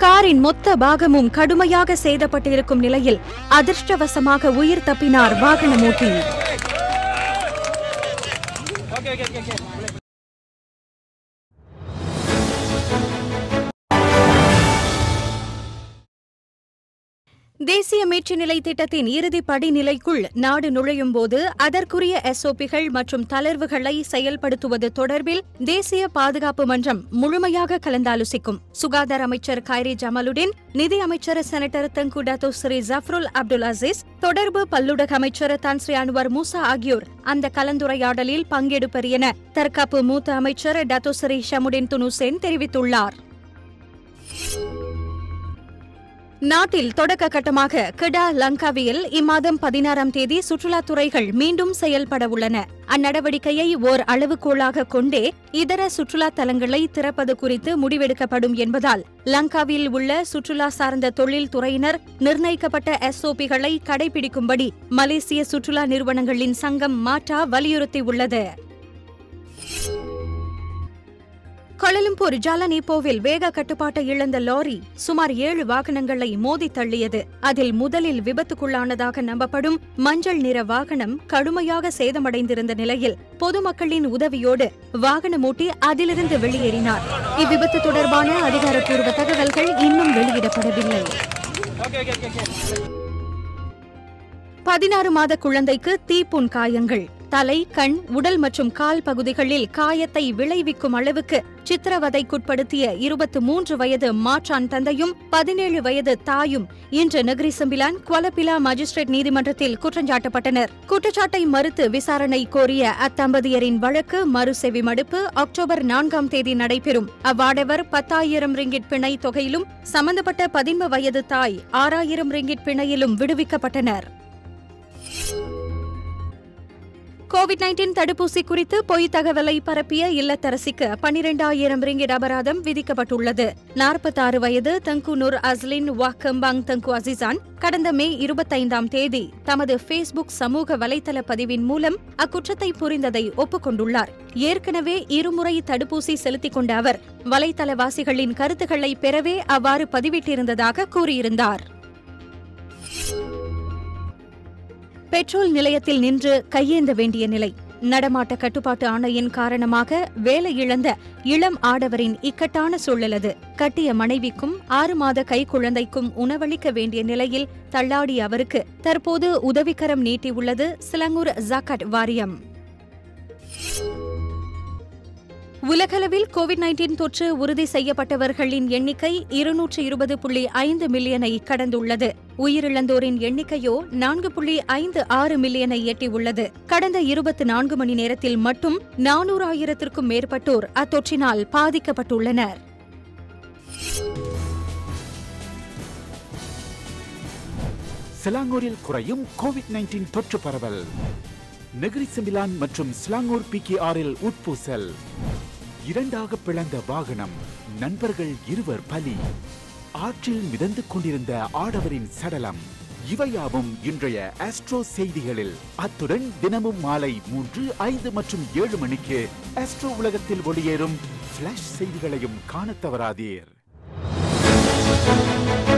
காரின் மொத்த பாகமும் கடுமையாக சேதப்பட்டிருக்கும் நிலையில் அதிர்ஷ்டவசமாக உயிர் தப்பினார் வாகனமோட்டி தேசிய மீட்சிநிலை திட்டத்தின் இறுதி படிநிலைக்குள் நாடு நுழையும் போது அதற்குரிய எஸ்ஓபிகள் மற்றும் தளர்வுகளை செயல்படுத்துவது தொடர்பில் தேசிய பாதுகாப்பு மன்றம் முழுமையாக கலந்தாலோசிக்கும் சுகாதார அமைச்சர் கைரி ஜமாலுடன் நிதி அமைச்சர் senator Tengku Dato Sri Zafrul Abdul Aziz தொடர்பு பல்லுடக அமைச்சர் தான் ஸ்ரீ அன்வர் மூசா ஆகியோர் அந்த கலந்துரையாடலில் பங்கெடுப்பர் என தற்காப்பு மூத்த அமைச்சர் டத்தோ ஸ்ரீ ஷமுடின் துனுசேன் தெரிவித்துள்ளார் நாட்டில் தொடக்க கட்டமாக கிடா லங்காவியில் இம்மாதம் பதினாறாம் தேதி சுற்றுலாத் துறைகள் மீண்டும் செயல்பட உள்ளன அந்நடவடிக்கையை ஓர் அளவுகோலாக கொண்டே இதர சுற்றுலா தலங்களை திறப்பது குறித்து முடிவெடுக்கப்படும் என்பதால் லங்காவில் உள்ள சுற்றுலா சார்ந்த தொழில் துறையினர் நிர்ணயிக்கப்பட்ட எஸ்ஓபிகளை கடைபிடிக்கும்படி மலேசிய சுற்றுலா நிறுவனங்களின் சங்கம் மாட்டா வலியுறுத்தியுள்ளது கோலலம்பூர் ஜாலனீப்போவில் வேக கட்டுப்பாட்டை இழந்த லாரி சுமார் ஏழு வாகனங்களை மோதி தள்ளியது அதில் முதலில் விபத்துக்குள்ளானதாக நம்பப்படும் மஞ்சள் நிற வாகனம் கடுமையாக சேதமடைந்திருந்த நிலையில் பொதுமக்களின் உதவியோடு வாகனமூட்டி அதிலிருந்து வெளியேறினார் இவ்விபத்து தொடர்பான அதிகாரப்பூர்வ தகவல்கள் இன்னும் வெளியிடப்படவில்லை பதினாறு மாத குழந்தைக்கு தீப்புண் காயங்கள் தலை கண் உடல் மற்றும் கால் பகுதிகளில் காயத்தை விளைவிக்கும் அளவுக்கு சித்திரவதைக்குட்படுத்திய இருபத்து மூன்று வயது மாற்றான் தந்தையும் பதினேழு வயது தாயும் இன்று நகரி சம்பிலான் குவலப்பிலா மஜிஸ்ட்ரேட் நீதிமன்றத்தில் குற்றஞ்சாட்டப்பட்டனர் குற்றச்சாட்டை மறுத்து விசாரணை கோரிய அத்தம்பதியரின் வழக்கு மறுசெவி மடுப்பு அக்டோபர் நான்காம் தேதி நடைபெறும் அவ்வாடவர் பத்தாயிரம் ரிங்கிட் பிணை தொகையிலும் சம்பந்தப்பட்ட பதின்ம வயது தாய் ஆறாயிரம் ரிங்கிட் பிணையிலும் விடுவிக்கப்பட்டனர் கோவிட் நைன்டீன் தடுப்பூசி குறித்து பொய் தகவலை பரப்பிய இல்லத்தரசிக்கு பனிரெண்டாயிரம் ரிங்கிட் அபராதம் விதிக்கப்பட்டுள்ளது நாற்பத்தாறு வயது தங்கு நூர் அஸ்லின் வாக்கம்பாங் தங்கு அசிசான் கடந்த மே இருபத்தைந்தாம் தேதி தமது ஃபேஸ்புக் சமூக வலைதள பதிவின் மூலம் அக்குற்றத்தை புரிந்ததை ஒப்புக்கொண்டுள்ளார் ஏற்கனவே இருமுறை தடுப்பூசி செலுத்திக் கொண்ட அவர் வலைதளவாசிகளின் கருத்துக்களை பெறவே அவ்வாறு பதிவிட்டிருந்ததாக கூறியிருந்தார் பெட்ரோல் நிலையத்தில் நின்று கையேந்த வேண்டிய நிலை நடமாட்ட கட்டுப்பாட்டு ஆணையின் காரணமாக வேலை இழந்த இளம் ஆடவரின் இக்கட்டான சூழல் அது கட்டிய மனைவிக்கும் ஆறு மாத கைக்குழந்தைக்கும் உணவளிக்க வேண்டிய நிலையில் தள்ளாடிய அவருக்கு தற்போது உதவிக்கரம் நீட்டியுள்ளது சிலங்கூர் ஜாக்கட் வாரியம் உலகளவில் கோவிட் நைன்டீன் தொற்று உறுதி செய்யப்பட்டவர்களின் எண்ணிக்கை இருநூற்று இருபது புள்ளி ஐந்து மில்லியனை கடந்துள்ளது உயிரிழந்தோரின் எண்ணிக்கையோ நான்கு புள்ளி ஐந்து ஆறு மில்லியனை எட்டியுள்ளது கடந்த இருபத்தி நான்கு மணி நேரத்தில் மட்டும் நானூறாயிரத்திற்கும் மேற்பட்டோர் அத்தொற்றினால் பாதிக்கப்பட்டுள்ளனர் சிலாங்கூரில் குறையும் கோவிட் நைன்டீன் தொற்று பரவல் நெகிரி செம்பிலான் மற்றும் சிலாங்கூர் பிகே ஆறில் உட்பூசல் இரண்டாக பிளந்த வாகனம் நண்பர்கள் இருவர் பலி ஆற்றில் மிதந்து கொண்டிருந்த ஆடவரின் சடலம் இவையாவும் இன்றைய ஆஸ்ட்ரோ செய்திகளில் அத்துடன் தினமும் மாலை மூன்று ஐந்து மற்றும் ஏழு மணிக்கு ஆஸ்ட்ரோ உலகத்தில் ஒளியேறும் ஃபிளாஷ் செய்திகளையும் காணத் தவறாதீர்